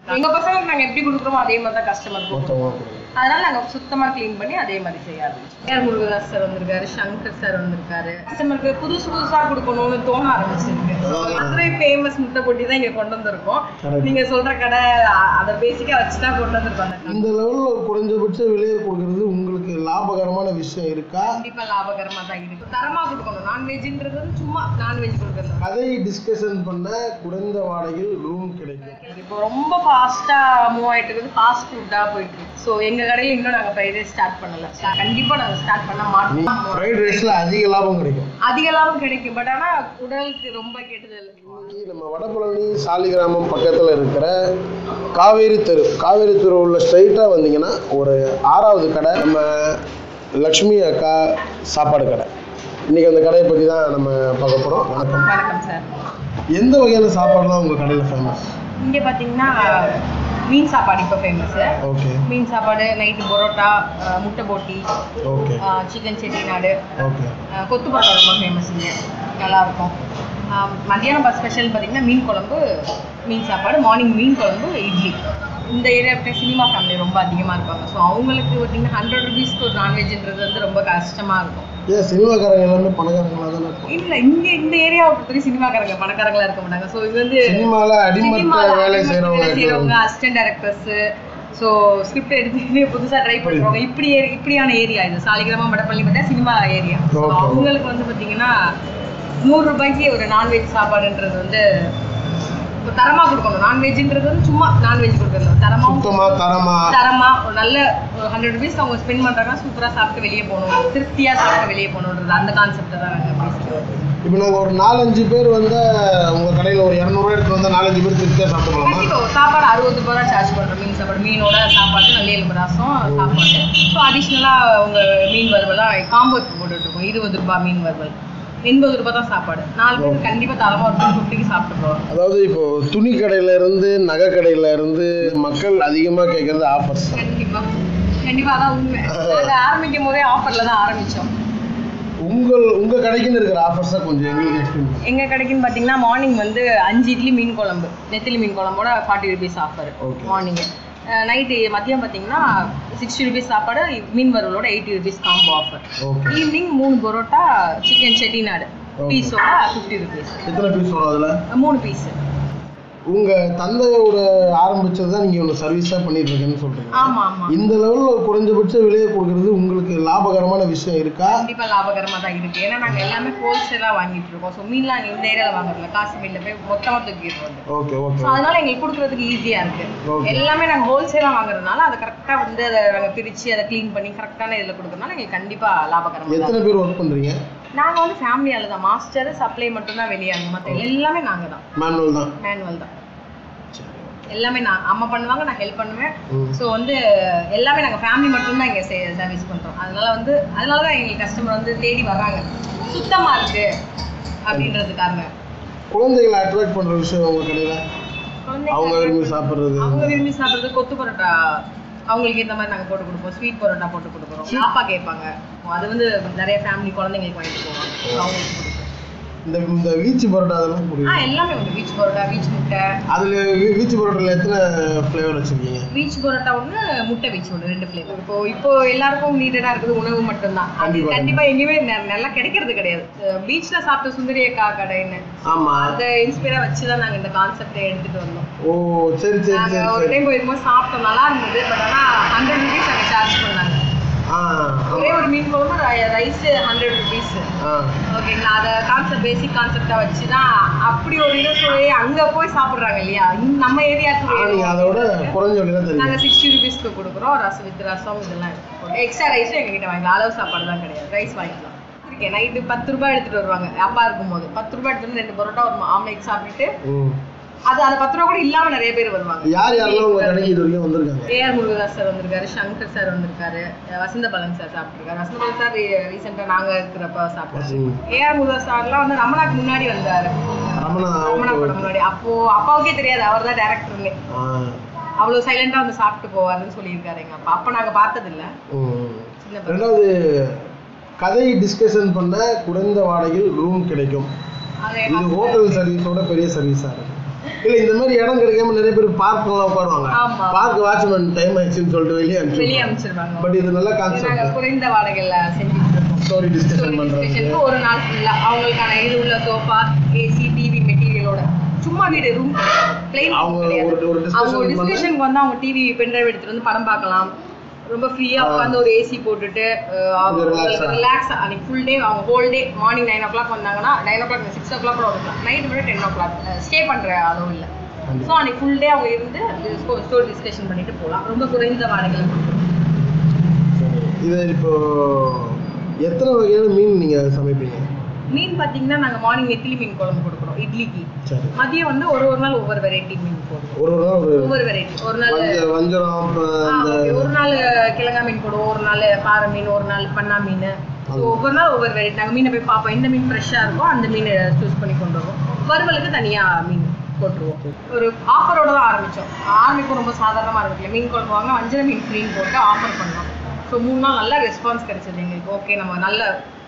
எங்க பசங்களுக்கு நாங்க எப்படி கொடுக்குறோமோ அதே மாதிரி தான் கஸ்டமருக்கு மொத்தமாக கொடுங்க அதனால நாங்க சுத்தமா க்ளீன் பண்ணி அதே மாதிரி செய்ய ஆரம்பிச்சோம் ஏஆர் முருகதாஸ் சார் வந்திருக்காரு சங்கர் சார் வந்திருக்காரு கஸ்டமருக்கு புதுசு புதுசா கொடுக்கணும்னு தோண ஆரம்பிச்சிருக்கு மதுரை ஃபேமஸ் முட்டை போட்டி தான் இங்க கொண்டு வந்திருக்கோம் Correct. நீங்க சொல்ற கடை அ- அதை பேசிக்கா வச்சுதான் கொண்டு வந்திருக்கோம் அந்த கடை. இந்த லெவலில் ஒரு குறைஞ்சபட்ச விலையை கொடுக்கறது உங்களுக்கு லாபகரமான விஷயம் இருக்கா கண்டிப்பா லாபகரமா தான் இருக்கு தரமா கொடுக்கணும் நான்வெஜ்ன்றது வந்து சும்மா நான்வெஜ் கொடுக்கறது கதை டிஸ்கஷன் பண்ண குறைந்த வாடகையில் ரூம் கிடைக்கும் இப்போ ரொம்ப ஃபாஸ்டா மூவ் ஆயிட்டு இருக்குது ஃபாஸ்ட் ஃபுட்டா போயிட்டு இருக்கு ஸோ எங்க கடையில இன்னும் நாங்க ஃப்ரைட் ரைஸ் ஸ்டார்ட் பண்ணல கண்டிப்பா நாங்க ஸ்டார்ட் பண்ண மாட்டோம் ஃப்ரைட் ரைஸில் அதிக லாபம் கிடைக்கும் அதிக லாபம் கிடைக்கும் பட் ஆனா உடலுக்கு ரொம்ப கெடுதல் இன்னைக்கு நம்ம வடபழனி சாலிகிராமம் பக்கத்தில் இருக்கிற காவேரி தெரு காவேரி தெரு உள்ள ஸ்ட்ரைட்டாக வந்தீங்கன்னா ஒரு ஆறாவது கடை நம்ம லக்ஷ்மி அக்கா சாப்பாடு கடை இன்னைக்கு அந்த கடையை பற்றி தான் நம்ம பார்க்க போகிறோம் வணக்கம் வணக்கம் சார் எந்த வகையான சாப்பாடுலாம் உங்கள் கடையில் ஃபேமஸ் இங்க பாத்தீங்கன்னா மீன் சாப்பாடு இப்போ ஃபேமஸ் ஓகே மீன் சாப்பாடு நைட்டு பரோட்டா அஹ், முட்டை போட்டி ஓகே சிக்கன் செட்டிநாடு ஓகே அஹ், கொத்து பரோட்டா ரொம்ப ஃபேமஸ் இங்க நல்லா இருக்கும் அஹ், மத்தியானம் ஸ்பெஷல் பார்த்தீங்கன்னா மீன் குழம்பு மீன் சாப்பாடு மார்னிங் மீன் குழம்பு இட்லி இந்த ஏரியா சினிமா ஃபேமிலி ரொம்ப அதிகமாக இருப்பாங்க ஸோ அவங்களுக்கு பார்த்தீங்கன்னா ஹண்ட்ரட் ருபீஸ்க்கு ஒரு நான்வெஜ்ன்றது வந்து ரொம்ப கஷ்டமாக இருக்கும் ஏன் சினிமாக்காரங்க எல்லாமே பணக்காரங்களாக தானே இருப்பாங்க இல்ல இங்க இந்த ஏரியாவை பொறுத்தவரை சினிமாக்காரங்க பணக்காரங்களா இருக்க மாட்டாங்க ஸோ இது வந்து சினிமாவில் அடிமட்ட வேலை செய்கிறவங்க செய்யறவங்க அசிஸ்டன்ட் டைரக்டர்ஸ் ஸோ ஸ்கிரிப்ட் எடுத்து புதுசா ட்ரை பண்றவங்க இப்படி ஏரி- இப்படியான ஏரியா இது சாலிகிராமம் வடப்பள்ளி பார்த்தா சினிமா ஏரியா ஸோ Okay. அவங்களுக்கு வந்து பாத்தீங்கன்னா நூறு ரூபாய்க்கு ஒரு நான்வெஜ் சாப்பாடுன்றது வந்து இப்ப தரமா கொடுக்கணும் நான்வெஜ்ன்றது வந்து சும்மா நான்வெஜ் கொடுக்கணும் தரமாவும் சுத்தமாக தரமாக தரமா ஒரு நல்ல ஒரு ஹண்ட்ரட் ருபீஸ் அவங்க ஸ்பெண்ட் பண்றாங்கன்னா சூப்பரா சாப்பிட்டு வெளியே போகணும் திருப்தியா சாப்பிட்டு வெளியே போகணுன்றது அந்த கான்செப்ட் தான் நாங்க பேசுறோம் இப்போ நாங்கள் ஒரு நாலஞ்சு பேர் வந்து உங்கள் கடையில் ஒரு இரநூறுவா எடுத்து வந்தால் நாலஞ்சு பேர் திருப்தியாக சாப்பிட்டுக்கலாமா கண்டிப்பா ஒரு சாப்பாடு அறுபது ரூபாய் தான் சார்ஜ் பண்றோம் மீன் சாப்பாடு மீனோட சாப்பாடு நல்ல எலும்பு ரசம் சாப்பாடு ஸோ அடிஷ்னலா உங்க மீன் வறுவலாம் காம்போ போட்டுட்டு இருக்கோம் இருபது ரூபாய் மீன் வறுவல் எண்பது ரூபாய் தான் சாப்பாடு நாலு பேர் கண்டிப்பா தரமா ஒரு ஃபிஃப்டிக்கு சாப்பிட்டு போவோம் அதாவது இப்போ துணி கடையில இருந்து நகை கடையில இருந்து மக்கள் அதிகமாக கேட்கறது ஆஃபர்ஸ் கண்டிப்பா கண்டிப்பா அதான் உண்மை நாங்க ஆரம்பிக்கும் போதே ஆஃபர்ல தான் ஆரம்பிச்சோம் உங்கள் உங்க கடைக்குன்னு இருக்கிற ஆஃபர்ஸை கொஞ்சம் எங்களுக்கு எக்ஸ்பிளைன் பண்ணுங்க எங்க கடைக்குன்னு பாத்தீங்கன்னா மார்னிங் வந்து அஞ்சு இட்லி மீன் குழம்பு நெத்திலி மீன் குழம்போட forty rupees offer Okay. Morning night மதியம் பார்த்தீங்கன்னா சிக்ஸ்டி ருபீஸ் சாப்பாடு மீன் வறுவலோட eighty rupees combo offer okay evening மூணு பரோட்டா சிக்கன் செட்டிநாடு Okay. பீஸோட ஃபிஃப்டி ருபீஸ் எத்தனை பீஸ் வரும் அதில் மூணு பீஸ் உங்க தந்தையோட ஆரம்பிச்சது தான் நீங்க ஒன்று சர்வீஸாக பண்ணிட்டு இருக்கேன்னு சொல்றீங்க ஆமா ஆமா இந்த லெவலில் ஒரு குறைஞ்சபட்ச விலையை கொடுக்கறது உங்களுக்கு லாபகரமான விஷயம் இருக்கா கண்டிப்பா லாபகரமா தான் இருக்கு ஏன்னா நாங்க எல்லாமே ஹோல்சேலா வாங்கிட்டு இருக்கோம் ஸோ மீன்லாம் நாங்க இந்த ஏரியால வாங்குறதுல காசு மீன்ல போய் மொத்தமா தூக்கிட்டு வந்து ஓகே ஓகே ஸோ அதனால எங்களுக்கு கொடுக்கறதுக்கு ஈஸியா இருக்கு Okay. எல்லாமே நாங்க ஹோல்சேலா வாங்குறதுனால அதை கரெக்டா வந்து அதை நாங்க பிரிச்சு அதை க்ளீன் பண்ணி கரெக்டான இதுல கொடுக்கறதுனால எங்களுக்கு கண்டிப்பா லாபகரமா தான் எத்தனை பேர் ஒர்க் பண்றீங்க நாங்க வந்து ஃபேமிலியால தான் மாஸ்டர் சப்ளை மட்டும் தான் வெளியாங்க மத்த எல்லாமே நாங்க தான் மேனுவல் தான் மேனுவல் தான் எல்லாமே நான் அம்மா பண்ணுவாங்க நான் ஹெல்ப் பண்ணுவேன் ம். ஸோ வந்து எல்லாமே நாங்க ஃபேமிலி மட்டும் தான் இங்க சர்வீஸ் பண்றோம் அதனால வந்து அதனால தான் எங்களுக்கு கஸ்டமர் வந்து தேடி வர்றாங்க சுத்தமா இருக்கு அப்படின்றதுக்காக குழந்தைகளை அட்ராக்ட் பண்ற விஷயம் உங்க கடையில குழந்தைங்க அவங்க விரும்பி சாப்பிட்றது அவங்க விரும்பி சாப்பிடுறது கொத்து பரோட்டா அவங்களுக்கு ஏத்த மாதிரி நாங்க போட்டு கொடுப்போம் ஸ்வீட் பரோட்டா போட்டு கொடுக்குறோம் சாப்பா கேட்பாங்க அது வந்து நிறைய ஃபேமிலி குழந்தைங்களுக்கு வாங்கிட்டு போவாங்க So அவங்களுக்கு கொடுப்போம். இந்த இந்த வீச்சு பரோட்டா அதெல்லாம் ஆ புரியும் எல்லாமே உண்டு பீச் பரோட்டா பீச் முட்டை அதுல வீ- வீச்சு பரோட்டால எத்தனை ஃப்ளேவர் வச்சிருக்கீங்க பீச் பரோட்டா ஒன்று முட்டை பீச் ஒன்று ரெண்டு ஃப்ளேவர் இப்போ இப்போ எல்லாருக்கும் நீடடாக இருக்குது உணவு மட்டும்தான் அது கண்டிப்பா. கண்டிப்பா எங்கேயுமே நெ- நல்லா கிடைக்கிறது கிடையாது பீச்ல சாப்பிட்ட சுந்தரி அக்கா கடைன்னு ஆமா அதை இன்ஸ்பயரா வச்சு தான் நாங்க இந்த கான்செப்டை எடுத்துட்டு வந்தோம் ஓ சரி சரி நாங்க சரி ஒரு சரி டைம் போயிருக்கும்போது சாப்பிட்டோம் நல்லா இருந்தது பட் ஆனா ஹண்ட்ரட் ருபீஸ் அங்க சார்ஜ் பண்ணாங்க ஆ ஒரே ஒரு மீன் குழம்பு ரைஸ் ஹண்ட்ரட் ருபீஸ் ஆ ஓகேங்களா அதை கான்செப்ட் பேசிக் கான்செப்டா வச்சு தான் அப்படி ஒரு இதை சொல்லி அங்க போய் சாப்பிடுறாங்க இல்லையா இங்க நம்ம ஆனா ஏரியாவுக்கு நீங்க அதோட குறைஞ்ச விலையில நாங்க தருவீங்க சிக்ஸ்டி ருபீஸ்க்கு கொடுக்குறோம் ரசம் வித் ரசம் இதெல்லாம் எக்ஸ்ட்ரா ரைஸும் எங்ககிட்ட வாங்கிக்கலாம் அளவு சாப்பாடு தான் கிடையாது ரைஸ் வாங்கிக்கலாம் இருக்கேன் நைட்டு பத்து ரூபாய் எடுத்துட்டு வருவாங்க அப்பா இருக்கும்போது பத்து ரூபாய் எடுத்துட்டு வந்து ரெண்டு பரோட்டா ஒரு ஆம்லேட் சாப்பிட்டுட்டு ம். அது அந்த பத்து ரூபா கூட இல்லாம நிறைய பேர் வருவாங்க யார் யாரெல்லாம் உங்க கடைக்கு இது வரைக்கும் வந்திருக்காங்க ஏஆர் முருகதாஸ் சார் வந்திருக்காரு சங்கர் சார் வந்திருக்காரு அஹ் வசந்த பலன் சார் சாப்பிட்டுருக்காரு வசந்த பலன் சார் ரீசெண்டா நாங்க இருக்கிறப்ப சாப்பிட்டாரு ம். ஏஆர் முருகதாஸ் சார்லாம் வந்து ரமணாக்கு முன்னாடி வந்தாரு ரமணா ரமணா ஓகே படம் முன்னாடி அப்போ அப்பாவுக்கே தெரியாது அவர் தான் டேரக்டர்னே ஆ அவ்வளவு சைலண்டா வந்து சாப்பிட்டு போவாருன்னு சொல்லியிருக்காரு எங்க அப்பா அப்ப நாங்க பார்த்தது இல்ல ம். சின்ன பையன். ரெண்டாவது கதை டிஸ்கஷன் பண்ண குறைந்த வாடகையில் ரூம் கிடைக்கும் அது இது ஹோட்டல் சர்வீஸோட பெரிய சர்வீஸா இருக்கு இல்ல இந்த மாதிரி இடம் கிடைக்காம நிறைய பேர் பார்க்கெல்லாம் உட்காருவாங்க ஆமா. பார்க் வாட்ச்மேன் டைம் ஆயிடுச்சுன்னு சொல்லிட்டு வெளியே வெளியே அனுப்பிச்சு அனுப்பிச்சிருவாங்க பட் இது நல்ல நாங்க கான்செப்ட் குறைந்த வாடகையில செஞ்சுட்டு இருக்கோம் ஸ்டோரி டிஸ்கஷன் பண்றது டிஸ்கஷனுக்கு ஒரு நாள் ஃபுல்லா அவங்களுக்கான இது உள்ள சோஃபா ஏசி டிவி மெட்டீரியலோட சும்மா வீடு ரூம் பிளைன் அவங்க ஒரு- ஒரு discussion அவங்க பண்ணா- டிஸ்கஷனுக்கு வந்து அவங்க டிவி பென்ட்ரைவ் எடுத்துட்டு வந்து படம் பார்க்கலாம் ரொம்ப ஃப்ரீயா உட்காந்து ஒரு ஏசி போட்டுட்டு கொஞ்சம் relax ஆ. ரிலாக்ஸ் அன்னைக்கு ஃபுல் டே அவங்க whole day morning nine o'clock வந்தாங்கன்னா nine o'clock six o'clock கூட வந்துக்கலாம் நைட் விட டென் ஓ கிளாக் ஸ்டே பண்ற அளவு இல்லை கண்டிப்பா. ஸோ அன்னைக்கு ஃபுல் டே அவங்க இருந்து ஸ்டோர் டிஸ்கஷன் பண்ணிட்டு போகலாம் ரொம்ப குறைந்த வாடகையில் சரி. இது இப்போ எத்தனை வகையான மீன் நீங்க சமைப்பீங்க மீன் பார்த்தீங்கன்னா நாங்கள் மார்னிங் நெத்திலி மீன் குழம்பு கொடுக்குறோம் இட்லிக்கு சரி மதியம் வந்து ஒரு ஒரு நாள் ஒவ்வொரு வெரைட்டி மீன் போடுவோம் ஒரு ஒரு நாள் ஒரு ஒவ்வொரு வெரைட்டி ஒரு நாள் வஞ்ச வஞ்சரம் அப்புறம் ஆ, இந்த okay. ஒரு நாள் கிழங்கா மீன் போடுவோம் ஒரு நாள் பாறை மீன் ஒரு நாள் பண்ணா மீன் ஸோ ஒவ்வொரு நாள் ஒவ்வொரு வெரைட்டி நாங்கள் மீனை போய் பார்ப்போம் எந்த மீன் ஃப்ரெஷ்ஷாக இருக்கோ அந்த மீனை சூஸ் பண்ணி கொண்டு வருவோம் வறுவலுக்கு தனியாக மீன் போட்டுருவோம் ஒரு ஆஃபரோட தான் ஆரம்பித்தோம் ஆரம்பிக்கும் ரொம்ப சாதாரணமாக இருக்குல்ல மீன் குழம்பு வாங்க வஞ்சர மீன் ஃப்ரீன்னு போட்டு ஆஃபர் பண்ணோம் ஸோ மூணு நாள் நல்ல ரெஸ்பான்ஸ் கிடைச்சது எங்களுக்கு ஓகே நம்ம நல்ல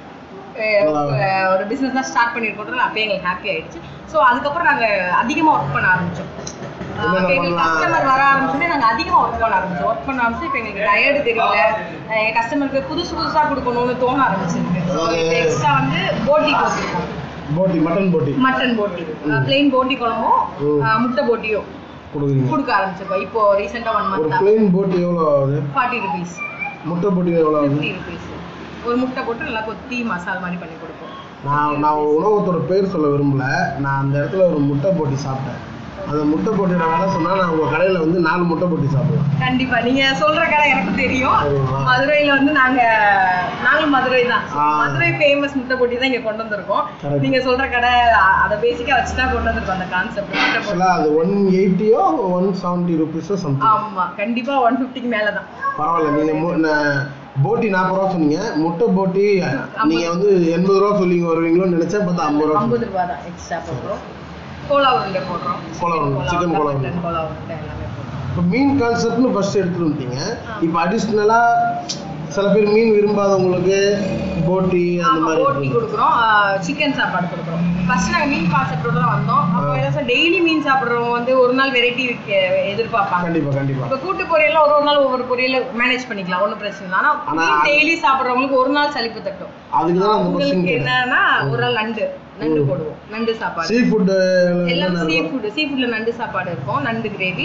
அஹ், அஹ், ஒரு பிஸ்னஸ் தான் ஸ்டார்ட் பண்ணியிருக்கோம் அப்பயே எங்களுக்கு ஹாப்பி ஆயிடுச்சு ஸோ அதுக்கப்புறம் நாங்கள் அதிகமாக ஒர்க் பண்ண ஆரம்பித்தோம் என்னென்ன அப்ப எங்களுக்கு பண்ணலாம்? கஸ்டமர் வர ஆரம்பிச்சோடனே நாங்கள் அதிகமாக ஒர்க் பண்ண ஆரம்பிச்சோம் ஒர்க் பண்ண ஆரம்பிச்சு இப்போ எங்களுக்கு டயர்டு தெரியல அஹ் என் கஸ்டமருக்கு புதுசு புதுசாக கொடுக்கணும்னு தோண ஆரம்பிச்சிருக்கு ஸோ இப்போ எக்ஸ்ட்ரா வந்து போட்டி கொடுத்துருக்கோம் போட்டி மட்டன் போட்டி மட்டன் போட்டி பிளெயின் போட்டி குழம்பும் ம். அஹ் முட்டை போட்டியும் கொடுக்குறீங்க கொடுக்க ஆரம்பிச்சிருக்கோம் இப்போ ரீசெண்டாக ஒன் ஒரு மந்த் பிளெயின் போட்டி எவ்வளோ ஆகுது ஃபார்ட்டி ருபீஸ் முட்டை போட்டி எவ்வளோ ஆகுது ஃபிஃப்டி ருபீஸ் ஒரு முட்டை போட்டு நல்லா கொத்தி மசால் மாதிரி பண்ணி கொடுப்போம் நான் நான் ஒரு உணவகத்தோட பேர் சொல்ல விரும்பல நான் அந்த இடத்துல ஒரு முட்டை போட்டி சாப்பிட்டேன் அந்த முட்டை போட்டியோட வேலை சொன்னா நான் உங்க கடையில வந்து நாலு முட்டை போட்டி சாப்பிடலாம் கண்டிப்பா நீங்க சொல்ற கடை எனக்கு தெரியும் சரிங்களா? மதுரையில வந்து நாங்க நாங்களும் மதுரை தான் ஆ. மதுரை ஃபேமஸ் முட்டை போட்டி தான் இங்க கொண்டு வந்திருக்கோம் Correct. நீங்க சொல்ற கடை அ- அதை பேசிக்கா வச்சு தான் கொண்டு வந்திருக்கோம் அந்த கான்செப்ட் முட்டை போட்டி ஆக்சுவலாக அது ஒன் எயிட்டியோ ஒன் செவன்ட்டி ருபீஸோ சம்திங் ஆமா கண்டிப்பா ஒன் ஃபிஃப்டிக்கு மேல தான் பரவாயில்ல நீங்க மு- ந- போட்டி நாற்பது ரூபா சொன்னீங்க முட்டை போட்டி நீங்க வந்து எண்பது ரூபா சொல்லி வருவீங்களோன்னு நினைச்சேன் பார்த்தா ஐம்பது ரூபா ஐம்பது ரூபா தான் எக்ஸ்ட்ரா போடுறோம் கோலா உருண்டை போடுறோம் கோலா உருண்டை, chicken கோலா உருண்டை. மட்டன் கோலா உருண்டை எல்லாமே போடுறோம் இப்போ மீன் கான்செப்ட்னு ஃபர்ஸ்ட் எடுத்துட்டு வந்துட்டீங்க இப்போ அடிஷ்னலாக சில பேர் மீன் விரும்பாதவங்களுக்கு போட்டி அந்த ஆமா மாதிரி போட்டி கொடுக்குறோம் சிக்கன் சாப்பாடு கொடுக்குறோம் ஃபர்ஸ்ட் நாங்க மீன் கான்செப்டோட தான் வந்தோம் அப்போ ஏதாச்சும் டெய்லி மீன் சாப்பிடுறவங்க வந்து ஒரு நாள் வெரைட்டி எதிர்பார்ப்பாங்க கண்டிப்பா கண்டிப்பா இப்ப கூட்டு பொரியல்ல ஒரு ஒரு நாள் ஒவ்வொரு பொரியல மேனேஜ் பண்ணிக்கலாம் ஒண்ணும் பிரச்சனை இல்லை ஆனா ஆனா டெய்லி சாப்பிடுறவங்களுக்கு ஒரு நாள் சலிப்பு தட்டும் அதுக்கு தான் அந்த கொஸ்டின் உங்களுக்கு கேட்டேன் என்னன்னா ஒரு நாள் நண்டு நண்டு போடுவோம் நண்டு சாப்பாடு சீ ஃபுட்டு எல்லாம் சீ ஃபுட் சீ ஃபுட்ல நண்டு சாப்பாடு இருக்கும் நண்டு கிரேவி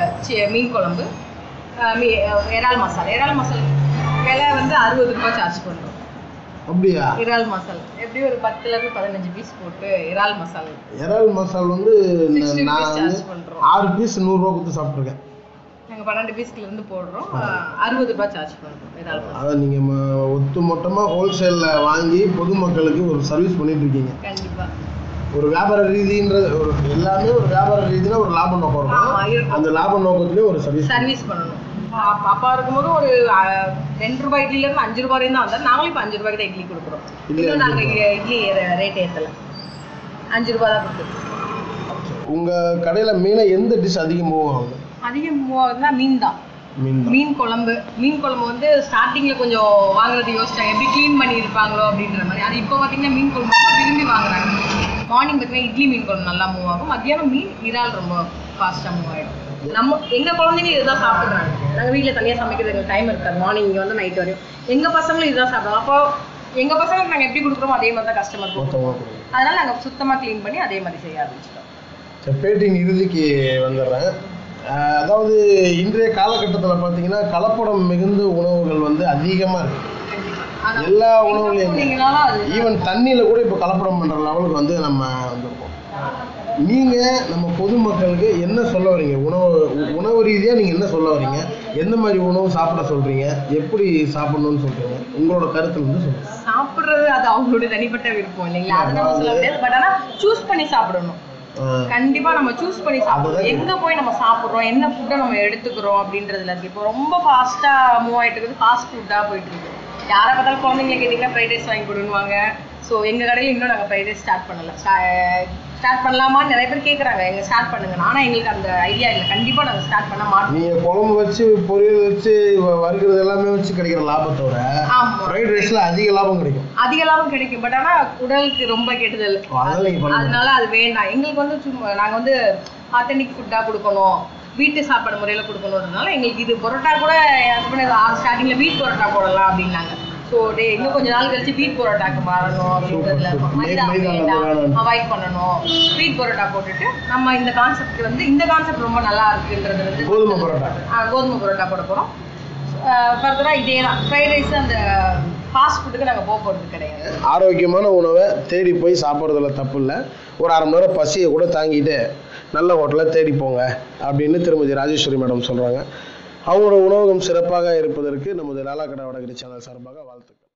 மீன் குழம்பு அஹ் மீ- அஹ் இறால் மசாலா இறால் மசாலா விலை வந்து அறுபது ரூபாய் சார்ஜ் பண்றோம் அப்படியா இறால் மசாலா எப்படியும் ஒரு பத்துல இருந்து பதினஞ்சு பீஸ் போட்டு இறால் மசாலா இறால் மசால் வந்து ந- சிக்ஸ்டி நான் ருபீஸ் வந்து சார்ஜ் பண்றோம் ஆறு பீஸ் நூறுரூவா கொடுத்து சாப்பிட்ருக்கேன் நாங்க பன்னெண்டு பீஸ்ல இருந்து போடுறோம் அஹ் அறுபது ரூபாய் சார்ஜ் பண்றோம் இறால் மசாலா அதை நீங்கள் ம- ஒட்டு மொத்தமாக ஹோல்சேலில் வாங்கி பொதுமக்களுக்கு ஒரு சர்வீஸ் பண்ணிட்டு இருக்கீங்க கண்டிப்பா ஒரு வியாபார ரீதின்றது ஒரு எல்லாமே ஒரு வியாபார ரீதியில ஒரு லாப நோக்கம் ஆமா, இருக்கும் இருக்கும். அந்த லாப நோக்கத்துலேயும் ஒரு சர்வீஸ் சர்வீஸ் பண்ணணும் அப்பா அப்பா இருக்கும்போது ஒரு அஹ், ரெண்டு ரூபாய் இட்லில இருந்து அஞ்சு ரூபாய் வரையும் தான் வந்தாரு நாங்களும் இப்போ அஞ்சு ரூபாய்க்கு தான் இட்லி கொடுக்குறோம் இட்லி இன்னும் அஞ்சு நாங்க இங்க இட்லி ரேட் ஏத்தல அஞ்சு ரூபாய் தான் கொடுத்துருக்கோம் உங்கள் கடையில் மீனை எந்த டிஷ் அதிகம் மூவ் ஆகுது அதிகம் மூவாகுதுன்னா மீன் தான் மீன் தான் மீன் குழம்பு மீன் குழம்பு வந்து ஸ்டார்டிங்ல கொஞ்சம் வாங்குறது யோசிச்சாங்க எப்படி க்ளீன் பண்ணியிருப்பாங்களோ அப்படின்ற மாதிரி அது இப்போ பார்த்தீங்கன்னா மீன் குழம்பு ரொம்ப விரும்பி வாங்குறாங்க மார்னிங் பார்த்தீங்கன்னா இட்லி மீன் குழம்பு நல்லா மூவ் ஆகும் மத்தியானம் மீன் இறால் ரொம்ப ஃபாஸ்ட்டாக மூவ் ஆகிடும் நம்ம எங்க குழந்தைங்க இதுதான் சாப்பிடுறாங்க நாங்க வீட்ல தனியா சமைக்கிறது எங்களுக்கு டைம் இருக்காது மார்னிங் இங்க வந்து நைட் வரையும் எங்க பசங்களும் இதுதான் சாப்பிடுவாங்க அப்போ எங்க பசங்களுக்கு நாங்க எப்படி கொடுக்குறோமோ அதே மாதிரி தான் கஸ்டமர் கொடுக்குறோம் மொத்தமாக கொடுங்க அதனால நாங்க சுத்தமா க்ளீன் பண்ணி அதே மாதிரி செய்ய ஆரம்பிச்சிட்டோம் சரி பேட்டியின் இறுதிக்கு வந்துடுறேன் அஹ் அதாவது இன்றைய காலகட்டத்தில் பார்த்தீங்கன்னா கலப்படம் மிகுந்த உணவுகள் வந்து அதிகமாக இருக்கு ஆனா எல்லா எங்க உணவுலையும் போனீங்கனாலும் அது ஈவன் தண்ணியில் கூட இப்போ கலப்படம் பண்ணுற லெவலுக்கு வந்து நம்ம வந்திருக்கோம் நீங்கள் நம்ம பொதுமக்களுக்கு என்ன சொல்ல வரீங்க உணவு உ- உணவு ரீதியாக நீங்கள் என்ன சொல்ல வரீங்க எந்த மாதிரி உணவு சாப்பிட சொல்கிறீங்க எப்படி சாப்பிடணும்னு சொல்கிறீங்க உங்களோட கருத்தில் வந்து சொல்லுங்கள் சாப்பிடுறது அது அவங்களுடைய தனிப்பட்ட விருப்பம் இல்லைங்களா அது நம்ம சொல்ல முடியாது பட் ஆனா சூஸ் பண்ணி சாப்பிடணும் கண்டிப்பா நம்ம சூஸ் பண்ணி சாப்பிடணும் அதுதான் எங்க போய் நம்ம சாப்பிடுறோம் என்ன ஃபுட்டை நம்ம எடுத்துக்கிறோம் அப்படின்றதுல இருக்கு இப்போ ரொம்ப ஃபாஸ்டா மூவ் ஆயிட்டு இருக்குது ஃபாஸ்ட் ஃபுட்டா போயிட்டு இருக்கு யாரை பார்த்தாலும் குழந்தைங்களை கேட்டிங்கன்னா ஃப்ரைட் ரைஸ் வாங்கி கொடுன்னுவாங்க ஸோ எங்க கடையில இன்னும் நாங்க ஃப்ரைட் ரைஸ் ஸ்டார்ட் பண்ணல ஸ்டார்ட் பண்ணலாமான்னு நிறைய பேர் கேக்குறாங்க எங்க ஸ்டார்ட் பண்ணுங்க ஆனா எங்களுக்கு அந்த ஐடியா இல்லை கண்டிப்பா நாங்க ஸ்டார்ட் பண்ண மாட்டோம் நீங்கள் குழம்பு வச்சு பொரியல் வச்சு வ- வறுக்கிறது எல்லாமே வச்சு கிடைக்கிற லாபத்தோட ஆமா ஃப்ரைட் ரைஸில் அதிக லாபம் கிடைக்கும் அதிக லாபம் கிடைக்கும் பட் ஆனா உடலுக்கு ரொம்ப கெடுதல் அதெல்லாம் நீங்கள் பண்ணுங்க அதனால அது வேண்டாம் எங்களுக்கு வந்து சும்மா நாங்க வந்து ஆத்தென்டிக் ஃபுட்டாக கொடுக்கணும் வீட்டு சாப்பாடு முறையில் கொடுக்கணுன்றதுனால எங்களுக்கு இது பரோட்டா கூட என் ஹஸ்பண்ட் ஸ்டார்டிங்கில் வீட் பரோட்டா போடலாம் அப்படின்னாங்க ஸோ டே இன்னும் கொஞ்ச நாள் கழிச்சு வீட் பரோட்டாக்கு மாறணும் அப்படின்றதுல Super, super. மைதா மைதா வேண்டாம் வேணாம். அவாய்ட் பண்ணணும் வீட் பரோட்டா போட்டுட்டு நம்ம இந்த கான்செப்ட் வந்து இந்த கான்செப்ட் ரொம்ப நல்லா இருக்குன்றது வந்து கோதுமை பரோட்டா ஆ, கோதுமை பரோட்டா போட போகிறோம் ஃபர்தராக இதே தான் ஃப்ரைட் ரைஸ் அந்த ஃபாஸ்ட் ஃபுட்டுக்கு நாங்கள் போக போகிறது கிடையாது ஆரோக்கியமான உணவை தேடி போய் சாப்பிட்றதுல தப்பு இல்லை ஒரு அரை மணி நேரம் பசியை கூட தாங்கிட்டு நல்ல ஹோட்டலில் தேடி போங்க அப்படின்னு திருமதி ராஜேஸ்வரி மேடம் சொல்கிறாங்க அவங்களோட உணவகம் சிறப்பாக இருப்பதற்கு நமது லாலா கடை வடகிரி சேனல் சார்பாக வாழ்த்துக்கள்